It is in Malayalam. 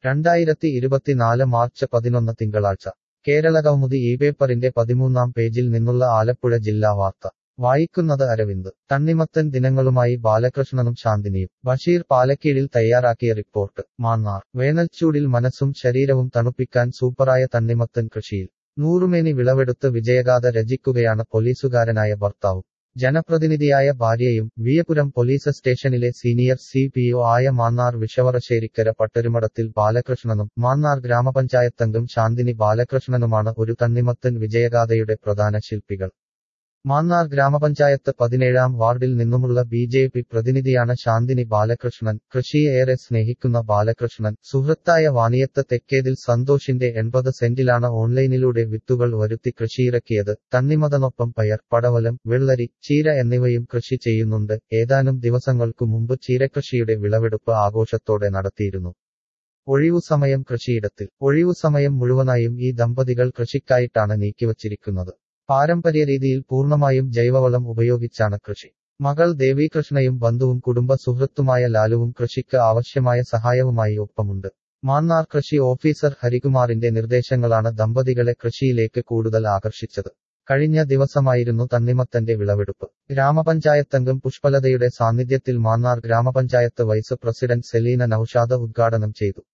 രണ്ടായിരത്തി ഇരുപത്തിനാല് മാർച്ച് പതിനൊന്ന് തിങ്കളാഴ്ച കേരള കൗമുദി ഈ പേപ്പറിന്റെ പതിമൂന്നാം പേജിൽ നിന്നുള്ള ആലപ്പുഴ ജില്ലാ വാർത്ത വായിക്കുന്നത് അരവിന്ദ് തണ്ണിമത്തൻ ദിനങ്ങളുമായി ബാലകൃഷ്ണനും ശാന്തിനിയും ബഷീർ പാലക്കീഴിൽ തയ്യാറാക്കിയ റിപ്പോർട്ട് മാന്നാർ വേനൽച്ചൂടിൽ മനസ്സും ശരീരവും തണുപ്പിക്കാൻ സൂപ്പറായ തണ്ണിമത്തൻ കൃഷിയിൽ നൂറുമേനി വിളവെടുത്ത് വിജയഗാഥ രചിക്കുകയാണ് പോലീസുകാരനായ ഭർത്താവും ജനപ്രതിനിധിയായ ഭാര്യയും വിയപുരം പോലീസ് സ്റ്റേഷനിലെ സീനിയർ സി പി ഒ ആയ മാന്നാർ വിഷവറശ്ശേരിക്കര പട്ടരുമടത്തിൽ ബാലകൃഷ്ണനും മാന്നാർ ഗ്രാമപഞ്ചായത്തംഗം ശാന്തിനി ബാലകൃഷ്ണനുമാണ് ഒരു തണ്ണിമത്തൻ വിജയഗാഥയുടെ പ്രധാന ശില്പികൾ മാന്നാർ ഗ്രാമപഞ്ചായത്ത് പതിനേഴാം വാർഡിൽ നിന്നുമുള്ള ബി ജെ പി പ്രതിനിധിയാണ് ശാന്തിനി ബാലകൃഷ്ണൻ കൃഷിയെ ഏറെ സ്നേഹിക്കുന്ന ബാലകൃഷ്ണൻ സുഹൃത്തായ വാണിയത്ത് തെക്കേതിൽ സന്തോഷിന്റെ എൺപത് സെന്റിലാണ് ഓൺലൈനിലൂടെ വിത്തുകൾ വരുത്തി കൃഷിയിറക്കിയത് തണ്ണിമതനൊപ്പം പയർ പടവലം വെള്ളരി ചീര എന്നിവയും കൃഷി ചെയ്യുന്നുണ്ട് ഏതാനും ദിവസങ്ങൾക്കു മുമ്പ് ചീരകൃഷിയുടെ വിളവെടുപ്പ് ആഘോഷത്തോടെ നടത്തിയിരുന്നു ഒഴിവുസമയം കൃഷിയിടത്തിൽ ഒഴിവുസമയം മുഴുവനായും ഈ ദമ്പതികൾ കൃഷിക്കായിട്ടാണ് നീക്കിവച്ചിരിക്കുന്നത് പാരമ്പര്യ രീതിയിൽ പൂർണ്ണമായും ജൈവവളം ഉപയോഗിച്ചാണ് കൃഷി മകൾ ദേവീകൃഷ്ണയും ബന്ധുവും കുടുംബ സുഹൃത്തുമായ ലാലുവും കൃഷിക്ക് ആവശ്യമായ സഹായവുമായി ഒപ്പമുണ്ട് മാന്നാർ കൃഷി ഓഫീസർ ഹരികുമാറിന്റെ നിർദ്ദേശങ്ങളാണ് ദമ്പതികളെ കൃഷിയിലേക്ക് കൂടുതൽ ആകർഷിച്ചത് കഴിഞ്ഞ ദിവസമായിരുന്നു തണ്ണിമത്തന്റെ വിളവെടുപ്പ് ഗ്രാമപഞ്ചായത്തംഗം പുഷ്പലതയുടെ സാന്നിധ്യത്തിൽ മാന്നാർ ഗ്രാമപഞ്ചായത്ത് വൈസ് പ്രസിഡന്റ് സെലീന നൌഷാദ ഉദ്ഘാടനം ചെയ്തു